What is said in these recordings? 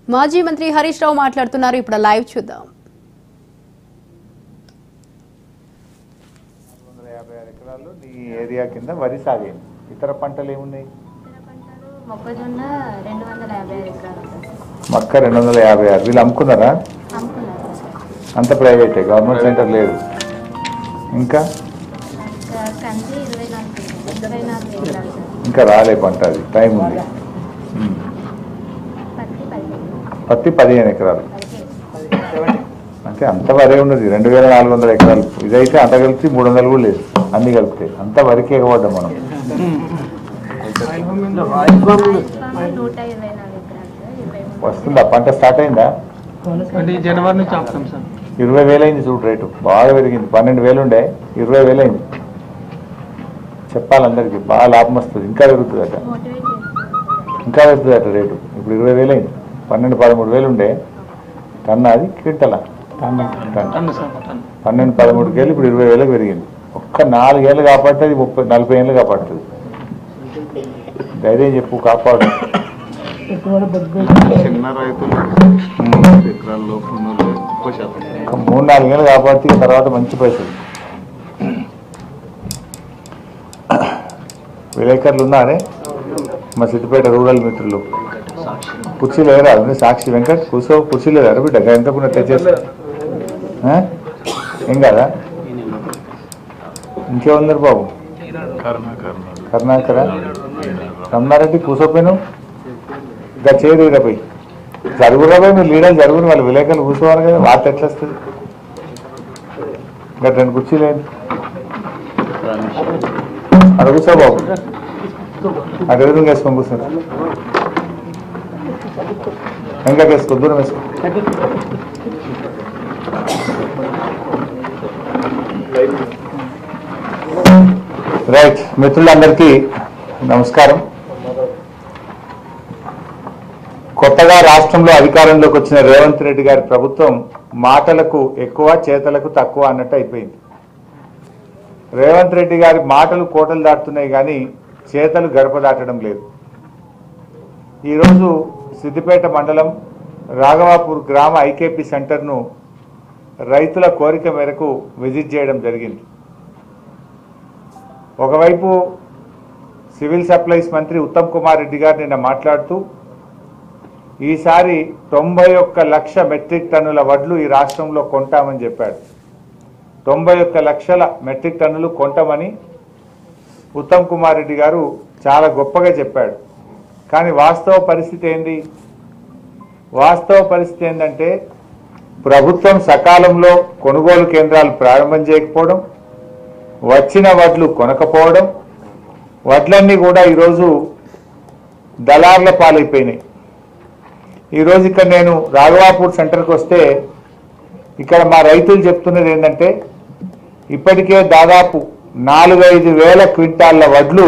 మాజీ మంత్రి హరీష్ రావు మాట్లాడుతున్నారు ఇప్పుడు ఆ లైవ్ చూద్దాం వందల యాభై ఆరు ఎకరాల్లో నీ ఏరియా కింద వరి సాగైంది ఇతర పంటలు ఏమున్నాయి ఇతర పంటలు మొక్కజొన్న రెండు వందల యాభై ఐదు ఎకరాలు ఉంటుంది సార్. మక్క రెండు వందల యాభై ఆరు వీళ్ళు అమ్ముకున్నారా అమ్ముకున్నారు సార్ అంత ప్రైవేటే గవర్నమెంట్ సెంటర్ లేదు ఇంకా ఇంకా కంది ఇరవై నాలుగు ఇరవై నాలుగు ఎకరాలు సార్ ఇంకా రాలే పంట అది టైం ఉంది ఉమ్. పత్తి పదిహేను పత్తి పదిహేను ఎకరాలు పదిహేను అంటే అంత వరే ఉన్నది రెండు వేల నాలుగు వందల ఎకరాలు ఇదైతే అంత కలిపి మూడు వందలు కూడా లేదు అన్ని కలిపితే అంత వరకు ఎగబడ్డాం మనం రాయలసీమ నూట ఇరవై నాలుగు ఎకరాలు సార్ ఇరవై మూడు వస్తుందా పంట స్టార్ట్ అయిందా అంటే ఈ జనవరి నుంచి ఆపుతాం సార్ ఇరవై వేలు అయింది చూడు రేటు బాగా పెరిగింది పన్నెండు వేలు ఉండే ఇరవై వేలు అయింది చెప్పాలి అందరికీ బాగా లాభం వస్తుంది ఇంకా పెరుగుతుంది అట మోటివేట్ చేస్తున్నారు ఇంకా పెరుగుతుంది అట రేటు ఇప్పుడు ఇరవై వేలు అయింది పన్నెండు పదమూడు వేలు ఉండే టన్ అది క్వింటల టన్ టన్ను సార్ టన్ను పన్నెండు పదమూడుకి వెళ్ళి ఇప్పుడు ఇరవై వేలకు పెరిగింది ఒక్క నాలుగేళ్ళు కాపాడితే అది ముప్పై నలభై ఏళ్ళు కాపాడుతుంది ధైర్యం చెప్పు కాపాడు చిన్న రైతులు ఎకరాల లోపు ఉన్న వాళ్ళు ఎక్కువ శాతం ఒక మూడు నాలుగేళ్ళు కాపాడితే ఇక తర్వాత మంచి పైసలు విలేకరులు ఉన్నారే మా సిద్దిపేట రూరల్ మిత్రులు కుర్చీ లేరా ఉంది సాక్షి వెంకట్ కూర్చో కుర్చీ లేదా బిడ్డ ఎంతకున్న తెచ్చేసి ఆ? ఏం కాదా ఇంకేముందరు బాబు కరుణ కరుణ కరుణాకర రమణారెడ్డి కూర్చోపోయినావు ఇంకా చేరు పోయి జరుగురా పోయి మీరు లీడర్ జరుగురు వాళ్ళు విలేకరులు కూర్చోవాలి కదా వార్త ఎట్లా వస్తుంది ఇంకా రెండు కుర్చీలు ఏంటి అక్కడ కూర్చో బాబు అటు ఎదురు వేసుకొని కూర్చో ఇంకా వేసుకో దూరం వేసుకో రైట్ మిత్రులందరికీ నమస్కారం కొత్తగా రాష్ట్రంలో అధికారంలోకి వచ్చిన రేవంత్ రెడ్డి గారి ప్రభుత్వం మాటలకు ఎక్కువ చేతలకు తక్కువ అన్నట్టు అయిపోయింది రేవంత్ రెడ్డి గారి మాటలు కోటలు దాటుతున్నాయి కానీ చేతలు గడప దాటడం లేదు ఈరోజు సిద్దిపేట మండలం రాఘవాపూర్ గ్రామ ఐకేపీ సెంటర్ను రైతుల కోరిక మేరకు విజిట్ చేయడం జరిగింది ఒకవైపు సివిల్ సప్లైస్ మంత్రి ఉత్తమ్ కుమార్ రెడ్డి గారు నిన్న మాట్లాడుతూ ఈసారి తొంభై ఒక్క లక్ష మెట్రిక్ టన్నుల వడ్లు ఈ రాష్ట్రంలో కొంటామని చెప్పాడు తొంభై ఒక్క లక్షల మెట్రిక్ టన్నులు కొంటామని ఉత్తమ్ కుమార్ రెడ్డి గారు చాలా గొప్పగా చెప్పాడు కానీ వాస్తవ పరిస్థితి ఏంది వాస్తవ పరిస్థితి ఏంటంటే ప్రభుత్వం సకాలంలో కొనుగోలు కేంద్రాలు ప్రారంభం చేయకపోవడం వచ్చిన వడ్లు కొనకపోవడం వడ్లన్నీ కూడా ఈరోజు దళార్ల పాలైపోయినాయి ఈరోజు ఇక్కడ నేను రాఘవాపూర్ సెంటర్కి వస్తే ఇక్కడ మా రైతులు చెప్తున్నది ఏంటంటే ఇప్పటికే దాదాపు నాలుగైదు వేల క్వింటాళ్ళ వడ్లు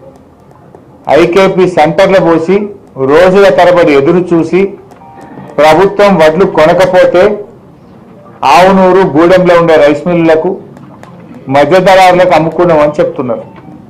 ఐకేపీ సెంటర్లో పోసి రోజుల తరబడి ఎదురు చూసి ప్రభుత్వం వడ్లు కొనకపోతే ఆవునూరు గూడెంలో ఉండే రైస్ మిల్లులకు మధ్యదళారులకు అమ్ముకున్నామని చెప్తున్నారు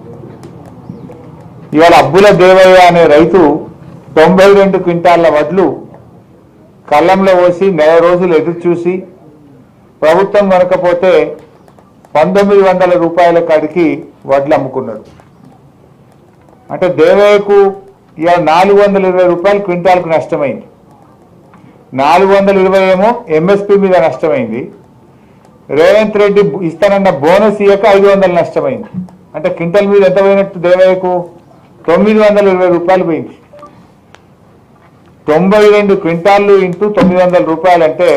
ఇవాళ అబ్బుల దేవయ్య అనే రైతు తొంభై రెండు క్వింటాళ్ళ వడ్లు కళ్ళంలో పోసి నెల రోజులు ఎదురు చూసి ప్రభుత్వం కొనకపోతే పంతొమ్మిది వందల రూపాయల కాడికి వడ్లు అమ్ముకున్నాడు అంటే దేవయ్యకు ఇవాళ నాలుగు వందల ఇరవై రూపాయలు క్వింటాల్కు నష్టమైంది నాలుగు వందల ఇరవై ఏమో ఎంఎస్పి మీద నష్టమైంది రేవంత్ రెడ్డి ఇస్తానన్న బోనస్ ఇయ్యక ఐదు వందలు నష్టమైంది అంటే క్వింటల్ మీద ఎంత పోయినట్టు దేవయ్యకు తొమ్మిది వందల ఇరవై రూపాయలు పోయింది తొంభై రెండు క్వింటాళ్ళు ఇంటూ తొమ్మిది వందల రూపాయలు అంటే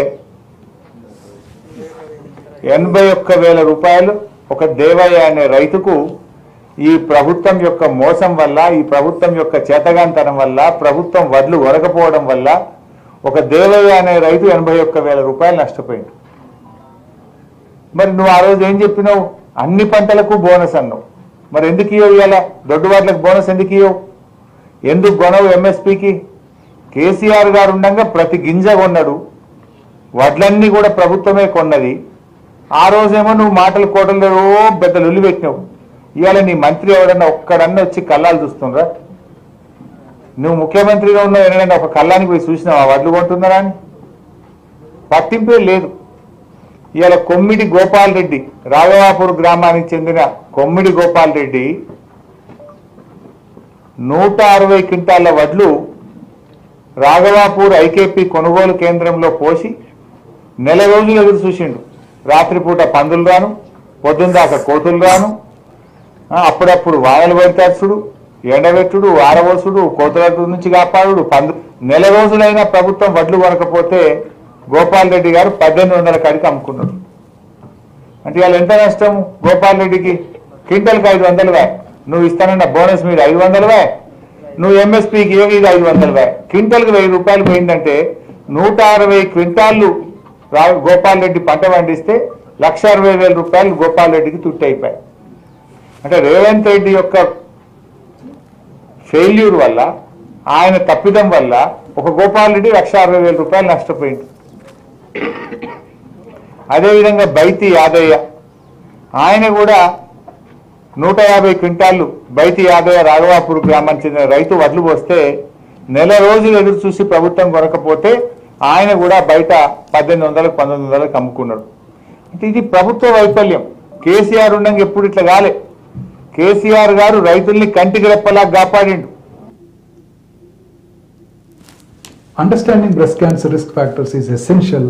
ఎనభై ఒక్క వేల రూపాయలు ఒక దేవయ్య అనే రైతుకు ఈ ప్రభుత్వం యొక్క మోసం వల్ల ఈ ప్రభుత్వం యొక్క చేతగాంతనం వల్ల ప్రభుత్వం వడ్లు వరకపోవడం వల్ల ఒక దేవయ్య అనే రైతు ఎనభై ఒక్క వేల రూపాయలు నష్టపోయింది మరి నువ్వు ఆ రోజు ఏం చెప్పినావు అన్ని పంటలకు బోనస్ అన్నావు మరి ఎందుకు ఇవ్వవు ఇవాళ దొడ్డువాట్లకు బోనస్ ఎందుకు ఇవ్వవు ఎందుకు కొనవు ఎంఎస్పికి కేసీఆర్ గారు ఉండగా ప్రతి గింజ కొన్నాడు వడ్లన్నీ కూడా ప్రభుత్వమే కొన్నది ఆ రోజేమో నువ్వు మాటలు కోటలు ఓ పెద్ద లొల్లి పెట్టినావు ఇవాళ నీ మంత్రి ఎవడన్నా ఒక్కడన్నా వచ్చి కళ్ళాలు చూస్తుండ్రా నువ్వు ముఖ్యమంత్రిగా ఉన్నావు ఎన్నడైనా ఒక కళ్ళానికి పోయి చూసినావా వడ్లు కొంటున్నారా అని పట్టింపే లేదు ఇవాళ కొమ్మిడి గోపాల్ రెడ్డి రాఘవాపూర్ గ్రామానికి చెందిన కొమ్మిడి గోపాల్ రెడ్డి నూట అరవై క్వింటాల వడ్లు రాఘవాపూర్ ఐకేపీ కొనుగోలు కేంద్రంలో పోసి నెల రోజులు ఎదురు చూసిండు రాత్రిపూట పందులు రాను పొద్దున్న దాకా కోతులు రాను ఆ, అప్పుడప్పుడు వానలు పెడతాడు ఎండబెట్టుడు ఆరవోసుడు కోతుల నుంచి కాపాడు పందు నెల రోజులైనా ప్రభుత్వం వడ్లు కొనకపోతే గోపాల్ రెడ్డి గారు పద్దెనిమిది వందల కాడికి అమ్ముకున్నాడు అంటే వాళ్ళు ఎంత నష్టం గోపాల్ రెడ్డికి క్వింటల్కి ఐదు వందలు వే నువ్వు ఇస్తానన్న బోనస్ మీద ఐదు వందలు వే నువ్వు ఎంఎస్పీకి ఏవి ఇది ఐదు వందలు వే క్వింటల్కి వెయ్యి రూపాయలు పోయిందంటే నూట అరవై క్వింటాళ్ళు రా గోపాల్ రెడ్డి పంట పండిస్తే లక్ష అరవై వేల రూపాయలు గోపాల్ రెడ్డికి తుట్టి అయిపోయాయి అంటే రేవంత్ రెడ్డి యొక్క ఫెయిల్యూర్ వల్ల ఆయన తప్పిదం వల్ల ఒక గోపాల్ రెడ్డి లక్ష అరవై వేల రూపాయలు నష్టపోయింది అదేవిధంగా బైతి యాదయ్య ఆయన కూడా నూట యాభై క్వింటాళ్ళు బైతి యాదయ్య రాఘవాపూర్ గ్రామానికి చెందిన రైతు వడ్లు పోస్తే నెల రోజులు ఎదురు చూసి ప్రభుత్వం కొనకపోతే ఆయన కూడా బయట పద్దెనిమిది వందలకు పంతొమ్మిది వందలకు అమ్ముకున్నాడు అంటే ఇది ప్రభుత్వ వైఫల్యం కేసీఆర్ ఉండగా ఎప్పుడు ఇట్లా కాలే కేసీఆర్ గారు రైతుల్ని కంటికి రెప్పలా కాపాడిండు Understanding breast cancer risk factors is essential